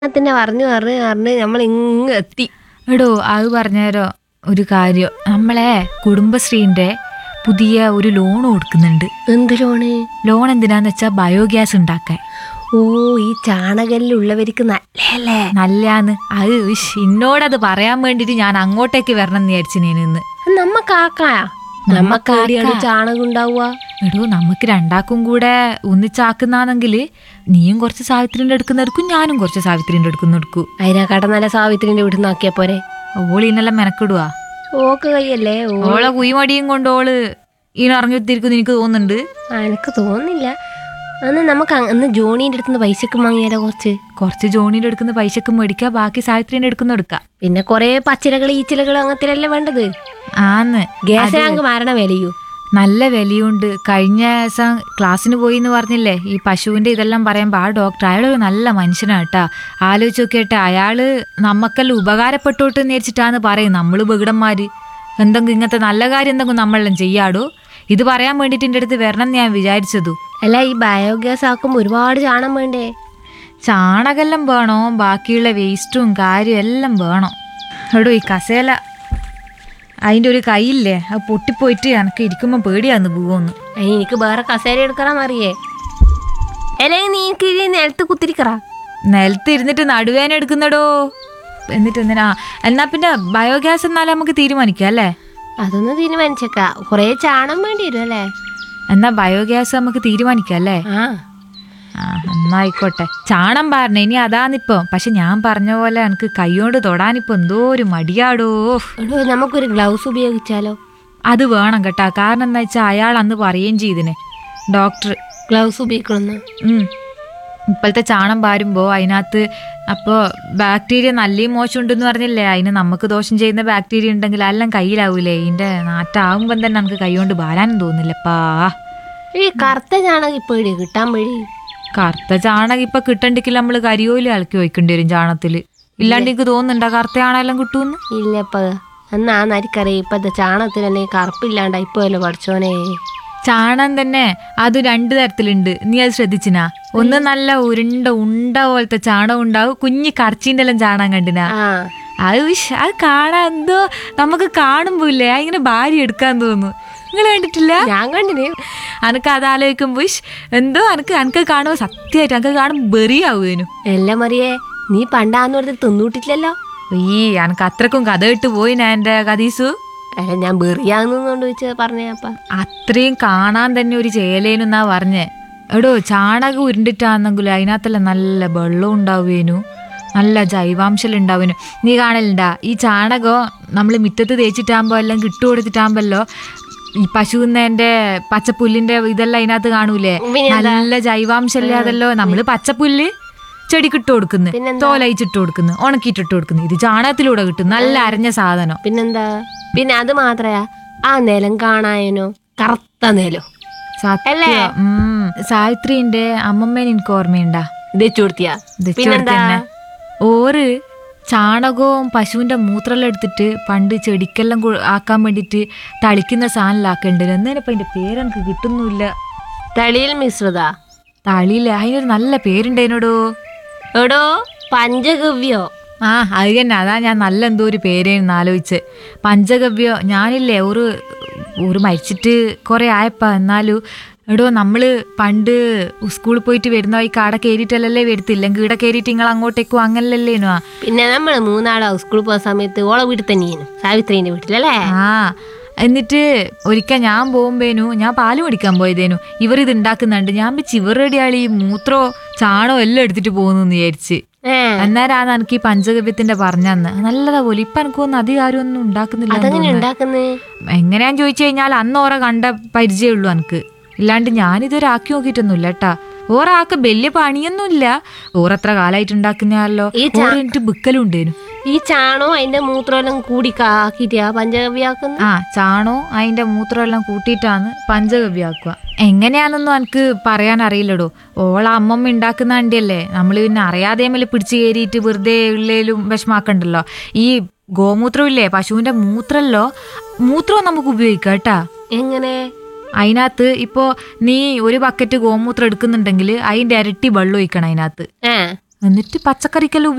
ത്തിന്റെ പറഞ്ഞു പറഞ്ഞു പറഞ്ഞ് നമ്മൾ ഇങ്ങ് എത്തി എടോ അത് പറഞ്ഞേരോ ഒരു കാര്യം നമ്മളെ കുടുംബശ്രീന്റെ പുതിയ ഒരു ലോൺ കൊടുക്കുന്നുണ്ട് എന്ത് ലോണ് ലോൺ എന്തിനാന്ന് വെച്ചാൽ ബയോഗ്യാസ് ഉണ്ടാക്കാൻ ഓ ഈ ചാണകല്ലുള്ളവർക്ക് നല്ലല്ലേ നല്ലാന്ന് അത് ഇഷ്, എന്നോടത് പറയാൻ വേണ്ടിട്ട് ഞാൻ അങ്ങോട്ടേക്ക് വരണം എന്ന് വിചാരിച്ചു ഞാൻ ഇന്ന് നമ്മക്കാക്കാ നമ്മക്കാടിയാണ് ചാണകം ഉണ്ടാവുക എടോ നമുക്ക് രണ്ടാക്കും കൂടെ ഒന്നിച്ചാക്കുന്നാണെങ്കിൽ നീയും കുറച്ച് സാവിത്രിന്റെ എടുക്കുന്നെടുക്കും ഞാനും കുറച്ച് സാവിത്രിന്റെ എടുക്കുന്നെടുക്കും അതിനെക്കാട്ട നല്ല സാവിത്രിന്റെ വീട്ടിൽ നിന്നാക്കിയ പോരെ ഓള് ഇന്നെല്ലാം മെനക്കിടുവാ ഓക്ക് കയ്യല്ലേ ഓ ഓളെ കുയിമടിയും കൊണ്ട് ഓള് ഈനിറങ്ങിത്തിരിക്കും എനിക്ക് തോന്നുന്നുണ്ട് ആ, എനിക്ക് തോന്നുന്നില്ല അന്ന് നമുക്ക് അങ്- അന്ന് ജോണീന്റെ അടുത്ത് നിന്ന് പൈസക്ക് വാങ്ങിയാലോ കുറച്ച് കുറച്ച് ജോണിയുടെ എടുക്കുന്ന പൈസക്ക് മേടിക്കുക ബാക്കി സാവിത്രിന്റെ എടുക്കുന്ന എടുക്കാം പിന്നെ കൊറേ പച്ചിലകൾ ഈച്ചിലകൾ അങ്ങനത്തെ വേണ്ടത് ആന്ന് ഗ്യാസിനാങ്ക് മാരണ വിലയൂ നല്ല വിലയുണ്ട് കഴിഞ്ഞ ദിവസം ക്ലാസ്സിന് പോയി എന്ന് പറഞ്ഞില്ലേ ഈ പശുവിന്റെ ഇതെല്ലാം പറയുമ്പോൾ ആ ഡോക്ടർ അയാളൊരു നല്ല മനുഷ്യനാട്ടാ ആലോചിച്ച് നോക്കിയിട്ട് അയാള് നമ്മക്കെല്ലാം ഉപകാരപ്പെട്ടോട്ട് എന്ന് വിചാരിച്ചിട്ടാന്ന് പറയും നമ്മള് ബഹിടന്മാര് എന്തെങ്കിലും ഇങ്ങനത്തെ നല്ല കാര്യം എന്തെങ്കിലും നമ്മളെല്ലാം ചെയ്യാടോ ഇത് പറയാൻ വേണ്ടിയിട്ട് എൻ്റെ അടുത്ത് വരണം എന്ന് ഞാൻ വിചാരിച്ചതു അല്ല ഈ ബയോഗ്യാസ് ആക്കുമ്പോ ഒരുപാട് ചാണം വേണ്ടേ ചാണകെല്ലാം വേണോ ബാക്കിയുള്ള വേസ്റ്റും കാര്യം എല്ലാം വേണം എടോ ഈ കസേല അതിൻ്റെ ഒരു കൈയില്ലേ അത് പൊട്ടിപ്പോയിട്ട് എനിക്ക് ഇരിക്കുമ്പോൾ പേടിയാന്ന് പോവോന്ന് അതിന് എനിക്ക് വേറെ കസേര എടുക്കണം അറിയേ അല്ലെങ്കിൽ നീ എനിക്ക് ഈ നിലത്ത് കുത്തിരിക്കറ നിലത്ത് ഇരുന്നിട്ട് നടുവേന എടുക്കുന്നടോ എന്നിട്ട് എന്തിനാ എന്നാ പിന്നെ ബയോഗ്യാസ് എന്നാലും നമുക്ക് തീരുമാനിക്കാം അല്ലേ അതൊന്ന് തീരുമാനിച്ചേക്ക കൊറേ ചാണം വേണ്ടി വരും അല്ലേ എന്നാ ബയോഗ്യാസ് നമുക്ക് തീരുമാനിക്കാം അല്ലേ ആ ആ എന്നായിക്കോട്ടെ ചാണം പറഞ്ഞ ഇനി അതാന്നിപ്പോ പക്ഷെ ഞാൻ പറഞ്ഞ പോലെ എനിക്ക് കൈകൊണ്ട് തൊടാനിപ്പോ എന്തോ ഒരു മടിയാടോ എടോ നമുക്കൊരു ഗ്ലൗസ് ഉപയോഗിച്ചാലോ അത് വേണം കേട്ടാ കാരണം എന്താ വെച്ചാൽ അയാൾ അന്ന് പറയുകയും ചെയ്തിന് ഡോക്ടർ ഗ്ലൗസ് ഉപയോഗിക്കണമെന്ന് ഉം. ഇപ്പോഴത്തെ ചാണം പാരുമ്പോൾ അതിനകത്ത് അപ്പോൾ ബാക്ടീരിയ നല്ലയും മോശം ഉണ്ടെന്ന് പറഞ്ഞില്ലേ അതിന് നമുക്ക് ദോഷം ചെയ്യുന്ന ബാക്ടീരിയ ഉണ്ടെങ്കിൽ എല്ലാം കയ്യിലാവൂലേ ഇതിൻ്റെ നാറ്റാവുമ്പം തന്നെ നമുക്ക് കൈ കൊണ്ട് പാരാനും തോന്നില്ലപ്പാ ഈ കറുത്ത ചാണകം ഇപ്പൊ എവിടെ കിട്ടാൻ വഴി കറുത്ത ചാണകം ഇപ്പം കിട്ടണ്ടെങ്കിൽ നമ്മൾ കരിയോല് ഇളക്കി വയ്ക്കേണ്ടി വരും ചാണത്തിൽ ഇല്ലാണ്ട് എനിക്ക് തോന്നുന്നുണ്ടോ കറുത്ത ചാണെല്ലാം കിട്ടുമെന്ന് ഇല്ലപ്പ എന്നാ നരിക്കറിയാം ഇപ്പത്തെ ചാണകത്തിന് തന്നെ കറുപ്പില്ലാണ്ട ഇപ്പോഴല്ലോ പഠിച്ചോനെ ചാണം തന്നെ അത് രണ്ട് തരത്തിലുണ്ട് നീ അത് ശ്രദ്ധിച്ചിനാ ഒന്ന് നല്ല ഉരുണ്ട ഉണ്ട പോലത്തെ ചാണം ഉണ്ടാവും കുഞ്ഞി കറച്ചീൻ്റെ എല്ലാം ചാണകം കണ്ടിനാ ആ അത് വിഷ് അത് കാണാൻ എന്തോ നമുക്ക് കാണുമ്പോ ഇല്ലേ ഇങ്ങനെ ഭാര്യ എടുക്കാൻ തോന്നുന്നു നിങ്ങൾ കണ്ടിട്ടില്ല ഞാൻ കണ്ടിന് അനക്ക് അത് ആലോചിക്കുമ്പോ ഇഷ് എന്തോ അനക്ക് അനക്ക് കാണുമ്പോ സത്യമായിട്ട് അനക്ക് കാണുമ്പോ ബെറിയാവുന്നു എല്ലാം മറിയേ നീ പണ്ടാന്ന് പറഞ്ഞ് തിന്നൂട്ടിട്ടില്ലല്ലോ ഈ അനക്ക് അത്രക്കും കഥ ഇട്ട് പോയി ഞാൻ എൻ്റെ കഥീസു അല്ല ഞാൻ ബെറിയാന്നോണ്ട് വെച്ച് പറഞ്ഞപ്പ അത്രയും കാണാൻ തന്നെ ഒരു ചേലേനെന്നാ പറഞ്ഞേ എടോ ചാണകം ഉരുണ്ടിട്ടാണെന്നെങ്കിലും അതിനകത്തെല്ലാം നല്ല വെള്ളം ഉണ്ടാവുകേനു നല്ല ജൈവാംശം ഉണ്ടാവുന്നു നീ കാണലുണ്ടാ ഈ ചാണകം നമ്മൾ മുറ്റത്ത് തേച്ചിട്ടാകുമ്പോൾ എല്ലാം കിട്ടു കൊടുത്തിട്ടാകുമ്പല്ലോ ഈ പശുവിന്റെ പച്ചപ്പുല്ലിന്റെ ഇതെല്ലാം അതിനകത്ത് കാണൂലേ പിന്നെന്താ? നല്ല ജൈവാംശം ഇല്ലാതല്ലോ നമ്മള് പച്ചപ്പുല്ല് ചെടിക്കിട്ട് കൊടുക്കുന്നു പിന്നെന്താ? തോലയിച്ചിട്ട് കൊടുക്കുന്നു ഉണക്കിയിട്ടിട്ട് കൊടുക്കുന്നു ഇത് ചാണകത്തിലൂടെ കിട്ടും നല്ല അരഞ്ഞ സാധനം പിന്നെന്താ പിന്നെ അത് മാത്രയാ ആ നിലം കാണായനോ കറുത്ത നിലം അല്ലേ? സത്യം ഉം. സാവിത്രിന്റെ അമ്മമ്മേനെ എനിക്ക് ഓർമ്മയുണ്ടാ വെച്ചു കൊടുത്തിയാ ഇത് പിന്നെന്താ ചെറുതന്നെ. ഓറ് ചാണകവും പശുവിന്റെ മൂത്രമെല്ലാം എടുത്തിട്ട് പണ്ട് ചെടിക്കെല്ലാം കു- ആക്കാൻ വേണ്ടിട്ട് തളിക്കുന്ന സാധനത്തിലാക്കണ്ട് എന്നതിനിപ്പോ അതിന്റെ പേരെനിക്ക് കിട്ടുന്നില്ല തളിയിൽ മിശ്രിത തളിയില്ല അതിനൊരു നല്ല പേരുണ്ടേനോടോ എടോ പഞ്ചഗവ്യോ ആ അത് തന്നെ അതാ ഞാൻ നല്ല എന്തോ ഒരു പേരേന്ന് ആലോചിച്ച് പഞ്ചഗവ്യോ ഞാനില്ലേ ഒരു ഒരു മരിച്ചിട്ട് കുറെ ആയപ്പാ എന്നാലും എടോ നമ്മള് പണ്ട് സ്കൂളിൽ പോയിട്ട് വരുന്ന വഴിക്ക് ആടെ കയറിയിട്ടല്ലേ വരത്തില്ലെങ്കിൽ ഇവിടെ കയറിയിട്ട് നിങ്ങൾ അങ്ങോട്ടേക്കും അങ്ങനല്ലേനു ആ പിന്നെ നമ്മള് മൂന്നാളാ സ്കൂളിൽ പോകുന്ന സമയത്ത് ഓളെ വീട്ടിൽ തന്നെയാണ് സാവിത്രീന്റെ വീട്ടിലല്ലേ ആ എന്നിട്ട് ഒരിക്കൽ ഞാൻ പോകുമ്പേനു ഞാൻ പാല് മേടിക്കാൻ പോയതേനു ഇവർ ഇത് ഉണ്ടാക്കുന്നുണ്ട് ഞാൻ വെച്ച് ഇവരുടെ ആള് ഈ മൂത്രോ ചാണോ എല്ലാം എടുത്തിട്ട് പോകുന്നു വിചാരിച്ച് ഏ അന്നേരാണ് എനിക്ക് ഈ പഞ്ചഗവ്യത്തിന്റെ പറഞ്ഞന്ന് നല്ലതാ പോലെ ഇപ്പൊ എനിക്ക് തോന്നുന്നു അധികം ആരും ഒന്നും ഉണ്ടാക്കുന്നില്ല എന്ന് അതെങ്ങനെ തോന്നുന്നു. ഉണ്ടാക്കുന്നത് എങ്ങനെയാന്ന് ചോദിച്ചു കഴിഞ്ഞാൽ അന്ന് ഓറ കണ്ട പരിചയമുള്ളൂ എനിക്ക് ഇല്ലാണ്ട് ഞാനിതുവരെ ആക്കി നോക്കിയിട്ടൊന്നുമില്ല കേട്ടാ ഓറാക്ക് വലിയ പണിയൊന്നുമില്ല ഓറത്ര കാലായിട്ട് ഉണ്ടാക്കുന്നല്ലോ ഈ ചാ- ഓറിട്ട് ബിക്കലും ഉണ്ടേനു ഈ ചാണോ അതിന്റെ മൂത്രമെല്ലാം കൂടി ആക്കിട്ടാ പഞ്ചഗവ്യാക്കുന്ന ആ ചാണോ അതിന്റെ മൂത്രം എല്ലാം കൂട്ടിയിട്ടാണ് പഞ്ചഗവ്യാക്കുക എങ്ങനെയാണെന്നൊന്നും എനിക്ക് പറയാൻ അറിയില്ലടോ ഓള അമ്മമ്മ ഉണ്ടാക്കുന്ന വണ്ടിയല്ലേ നമ്മൾ പിന്നെ അറിയാതെ മേലെ പിടിച്ചു കയറിയിട്ട് വെറുതെ ഉള്ളേലും വിഷമാക്കണ്ടല്ലോ ഈ ഗോമൂത്രം ഇല്ലേ പശുവിന്റെ മൂത്രമല്ലോ മൂത്രവും നമുക്ക് ഉപയോഗിക്കാം കേട്ടാ എങ്ങനെ അതിനകത്ത് ഇപ്പോ നീ ഒരു ബക്കറ്റ് ഗോമൂത്രം എടുക്കുന്നുണ്ടെങ്കിൽ അതിന്റെ ഇരട്ടി വെള്ളം ഒഴിക്കണം അതിനകത്ത് ഏ എന്നിട്ട് പച്ചക്കറിക്കെല്ലാം